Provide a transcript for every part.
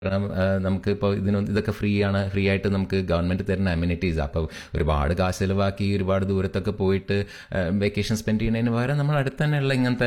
കാരണം നമുക്ക് ഇപ്പോൾ ഇതിന് ഇതൊക്കെ ഫ്രീ ആണ് ഫ്രീ ആയിട്ട് നമുക്ക് ഗവൺമെന്റ് തരുന്ന അമ്യൂണിറ്റീസ് അപ്പോൾ ഒരുപാട് കാശ് ചെലവാക്കി ഒരുപാട് ദൂരത്തൊക്കെ പോയിട്ട് വെക്കേഷൻ സ്പെൻഡ് ചെയ്യുന്നതിന് പകരം നമ്മൾ അടുത്ത് തന്നെയുള്ള ഇങ്ങനത്തെ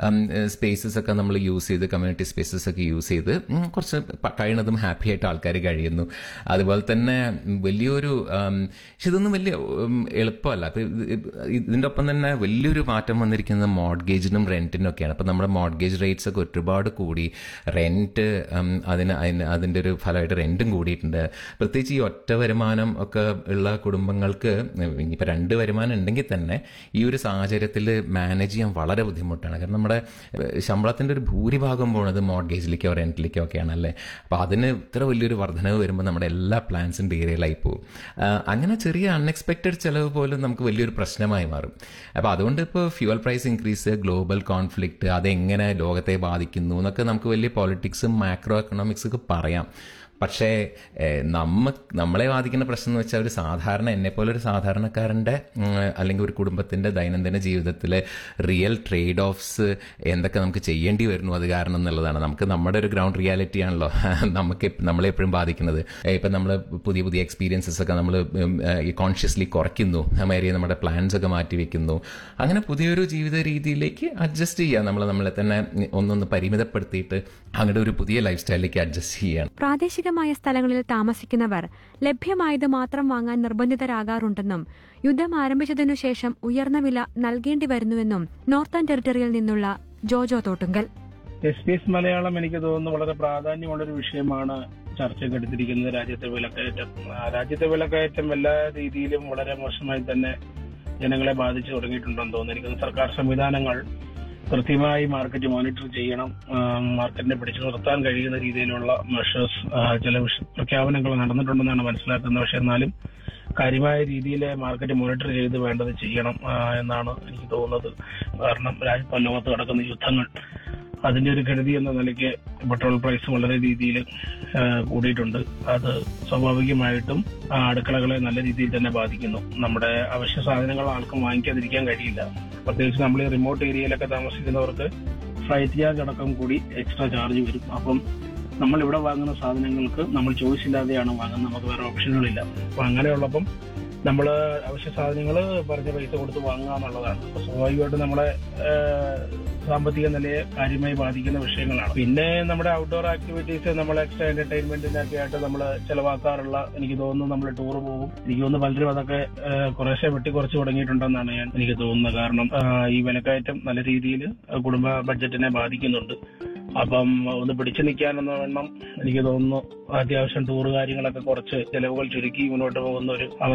സ്പേസസ് ഒക്കെ നമ്മൾ യൂസ് ചെയ്ത് കമ്മ്യൂണിറ്റി സ്പേസസ് ഒക്കെ യൂസ് ചെയ്ത് ഉം, കുറച്ച് പ- കഴിയുന്നതും ഹാപ്പി ആയിട്ട് ആൾക്കാർ കഴിയുന്നു അതുപോലെ തന്നെ വലിയൊരു ഉം, പക്ഷെ ഇതൊന്നും വലിയ ഉം, എളുപ്പമല്ല അപ്പൊ ഇത് ഇത് ഇതിന്റെ ഒപ്പം തന്നെ വലിയൊരു മാറ്റം വന്നിരിക്കുന്നത് മോഡ്ഗേജിനും റെന്റിനും ഒക്കെയാണ് അപ്പൊ നമ്മുടെ മോഡ്ഗേജ് റേറ്റ്സ് ഒക്കെ ഒരുപാട് കൂടി റെന്റ് അതിന് അതിന് അതിന്റെ ഒരു ഫലമായിട്ട് റെന്റും കൂടിയിട്ടുണ്ട് പ്രത്യേകിച്ച് ഈ ഒറ്റ വരുമാനം ഒക്കെ ഉള്ള കുടുംബങ്ങൾക്ക് ഇനിയിപ്പോൾ രണ്ട് വരുമാനം ഉണ്ടെങ്കിൽ തന്നെ ഈ ഒരു സാഹചര്യത്തിൽ മാനേജ് ചെയ്യാൻ വളരെ ബുദ്ധിമുട്ടാണ് കാരണം നമ്മുടെ ഏഹ്, ശമ്പളത്തിന്റെ ഒരു ഭൂരിഭാഗം പോകുന്നത് മോഡ്ഗേജിലേക്കോ റെന്റിലേക്കോ ഒക്കെയാണ് അല്ലേ അപ്പോൾ അതിന് ഇത്ര വലിയൊരു വർധനവ് വരുമ്പോൾ നമ്മുടെ എല്ലാ പ്ലാൻസും ഡീറിയലായി പോകും ആ, അങ്ങനെ ചെറിയ അൺഎക്സ്പെക്റ്റഡ് ചിലവ് പോലും നമുക്ക് വലിയൊരു പ്രശ്നമായി മാറും അപ്പോൾ അതുകൊണ്ട് ഇപ്പോൾ fuel price increase global conflict അതെങ്ങനെ ലോകത്തെ ബാധിക്കുന്നു എന്നൊക്കെ നമുക്ക് വലിയ പൊളിറ്റിക്സും മാക്രോ എക്കണോമിക്സ് ഒക്കെ പറയാം പക്ഷേ ഏഹ്, നമ്മ നമ്മളെ ബാധിക്കുന്ന പ്രശ്നം എന്ന് വെച്ചാൽ ഒരു സാധാരണ എന്നെ പോലെ ഒരു സാധാരണക്കാരൻ്റെ ഉം, അല്ലെങ്കിൽ ഒരു കുടുംബത്തിന്റെ ദൈനംദിന ജീവിതത്തിലെ റിയൽ ട്രേഡ് ഓഫ്സ് എന്തൊക്കെ നമുക്ക് ചെയ്യേണ്ടി വരുന്നു അത് കാരണം എന്നുള്ളതാണ് നമുക്ക് നമ്മുടെ ഒരു ഗ്രൗണ്ട് റിയാലിറ്റി ആണല്ലോ നമുക്ക് എപ്പ- നമ്മളെ എപ്പോഴും ബാധിക്കുന്നത് ഏഹ്, ഇപ്പം നമ്മൾ പുതിയ പുതിയ എക്സ്പീരിയൻസസ് ഒക്കെ നമ്മൾ ഈ കോൺഷ്യസ്ലി കുറയ്ക്കുന്നു മാതിരി നമ്മുടെ പ്ലാൻസ് ഒക്കെ മാറ്റി വെക്കുന്നു അങ്ങനെ പുതിയൊരു ജീവിത രീതിയിലേക്ക് അഡ്ജസ്റ്റ് ചെയ്യുക നമ്മൾ നമ്മളെ തന്നെ ഒന്നൊന്ന് പരിമിതപ്പെടുത്തിയിട്ട് അങ്ങനെ ഒരു പുതിയ ലൈഫ് സ്റ്റൈലിലേക്ക് അഡ്ജസ്റ്റ് ചെയ്യുകയാണ് പ്രാദേശികമായ സ്ഥലങ്ങളിൽ താമസിക്കുന്നവർ ലഭ്യമായത് മാത്രം വാങ്ങാൻ നിർബന്ധിതരാകാറുണ്ടെന്നും യുദ്ധം ആരംഭിച്ചതിനു ശേഷം ഉയർന്ന വില നൽകേണ്ടി വരുന്നുവെന്നും നോർത്തേൺ ടെറിട്ടറിയിൽ നിന്നുള്ള Jojo Thottungal S P S Malayalam എനിക്ക് തോന്നുന്നു വളരെ പ്രാധാന്യമുള്ളൊരു വിഷയമാണ് ചർച്ചയ്ക്ക് എടുത്തിരിക്കുന്നത് രാജ്യത്തെ വിലക്കയറ്റം ആ, രാജ്യത്തെ വിലക്കയറ്റം എല്ലാ രീതിയിലും വളരെ മോശമായി തന്നെ ജനങ്ങളെ ബാധിച്ചു തുടങ്ങിയിട്ടുണ്ടെന്ന് തോന്നുന്നു എനിക്ക് തോന്നുന്നു സർക്കാർ സംവിധാനങ്ങൾ കൃത്യമായി മാർക്കറ്റ് മോണിറ്റർ ചെയ്യണം ആ, മാർക്കറ്റിനെ പിടിച്ചു നിർത്താൻ കഴിയുന്ന രീതിയിലുള്ള മെഷേഴ്സ് ചില വിഷ- പ്രഖ്യാപനങ്ങൾ നടന്നിട്ടുണ്ടെന്നാണ് മനസ്സിലാക്കുന്നത് പക്ഷെ എന്നാലും കാര്യമായ രീതിയിൽ മാർക്കറ്റ് മോണിറ്റർ ചെയ്ത് വേണ്ടത് ചെയ്യണം ആ, എന്നാണ് എനിക്ക് തോന്നുന്നത് കാരണം രാജ്യത്ത് ലോകത്ത് നടക്കുന്ന യുദ്ധങ്ങൾ അതിന്റെ ഒരു കരുതി എന്ന നിലയ്ക്ക് പെട്രോൾ പ്രൈസ് വളരെ രീതിയിൽ കൂടിയിട്ടുണ്ട് അത് സ്വാഭാവികമായിട്ടും ആ, അടുക്കളകളെ നല്ല രീതിയിൽ തന്നെ ബാധിക്കുന്നു നമ്മുടെ അവശ്യ സാധനങ്ങൾ ആർക്കും വാങ്ങിക്കാതിരിക്കാൻ കഴിയില്ല പ്രത്യേകിച്ച് നമ്മൾ ഈ റിമോട്ട് ഏരിയയിലൊക്കെ താമസിക്കുന്നവർക്ക് ഫ്ലൈറ്റ് ചാർജ് അടക്കം കൂടി എക്സ്ട്രാ ചാർജ് വരും അപ്പം നമ്മൾ ഇവിടെ വാങ്ങുന്ന സാധനങ്ങൾക്ക് നമ്മൾ ചോയ്സ് ഇല്ലാതെയാണ് വാങ്ങുന്നത് നമുക്ക് വേറെ ഓപ്ഷനുകളില്ല അപ്പൊ അങ്ങനെയുള്ളപ്പം നമ്മൾ അവശ്യ സാധനങ്ങൾ പറഞ്ഞ പൈസ കൊടുത്ത് വാങ്ങുക എന്നുള്ളതാണ് അപ്പൊ സ്വാഭാവികമായിട്ടും നമ്മളെ ഏഹ്, സാമ്പത്തിക നിലയെ കാര്യമായി ബാധിക്കുന്ന വിഷയങ്ങളാണ് പിന്നെ നമ്മുടെ ഔട്ട്ഡോർ ആക്ടിവിറ്റീസ് നമ്മൾ എക്സ്ട്രാ എന്റർടൈൻമെന്റിനൊക്കെ ആയിട്ട് നമ്മൾ ചെലവാക്കാറുള്ള എനിക്ക് തോന്നുന്നു നമ്മൾ ടൂർ പോകും എനിക്ക് തോന്നുന്നു പലരും അതൊക്കെ ഏഹ്, കുറേശ്ശെ വെട്ടിക്കുറച്ച് തുടങ്ങിയിട്ടുണ്ടെന്നാണ് ഞാൻ എനിക്ക് തോന്നുന്നത് കാരണം ആഹ്, ഈ വിലക്കയറ്റം നല്ല രീതിയിൽ കുടുംബ ബഡ്ജറ്റിനെ ബാധിക്കുന്നുണ്ട് അപ്പം ഒന്ന് പിടിച്ചു നിൽക്കാനെന്ന വണ്ണം എനിക്ക് തോന്നുന്നു അത്യാവശ്യം ടൂർ കാര്യങ്ങളൊക്കെ കുറച്ച് ചെലവുകൾ ചുരുക്കി മുന്നോട്ട് പോകുന്ന ഒരു അവസ്ഥ